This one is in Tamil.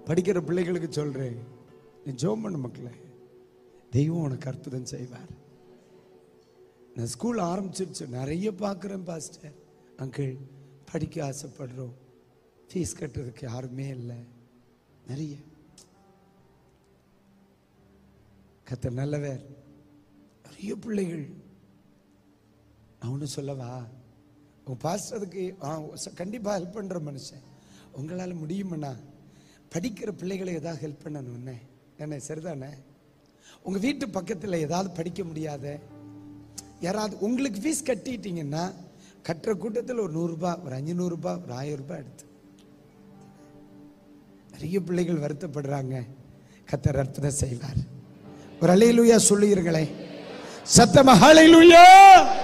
படிக்கிற பிள்ளைகளுக்கு சொல்றேன் நீ ஜோம் பண்ணு மக்களே தெய்வம் உனக்கு அற்புதம் செய்வார் நான் ஸ்கூல் ஆரம்பிச்சிருச்சு நிறைய பார்க்குறேன் பாஸ்டர் அங்கிள் படிக்க ஆசைப்படுறோம் ஃபீஸ் கட்டுறதுக்கு யாருமே இல்லை நிறைய கத்த நல்லவர் நிறைய பிள்ளைகள் நான் ஒன்று சொல்லவா உங்க பாஸ்டர் அதுக்கு ஆ, ச- கண்டிப்பா ஹெல்ப் பண்ற மனுஷன் உங்களால முடியுமண்ணா படிக்கிற பிள்ளைகளை ஏதாவது ஹெல்ப் பண்ணணும்னே என்ன சரிதானே உங்க வீட்டு பக்கத்துல ஏதாவது படிக்க முடியாத யாராவது உங்களுக்கு ஃபீஸ் கட்டிட்டீங்கன்னா கட்டுற கூட்டத்தில் ஒரு நூறுரூபா ஒரு அஞ்சு நூறுரூபா ஒரு ஆயிரம் ரூபாய் எடுத்து நிறைய பிள்ளைகள் வருத்தப்படுறாங்க கத்தர் அற்புதம் செய்வார் ஒரு அலையிலுயா சொல்லுகிறீங்களே சத்தமா ஹalleluya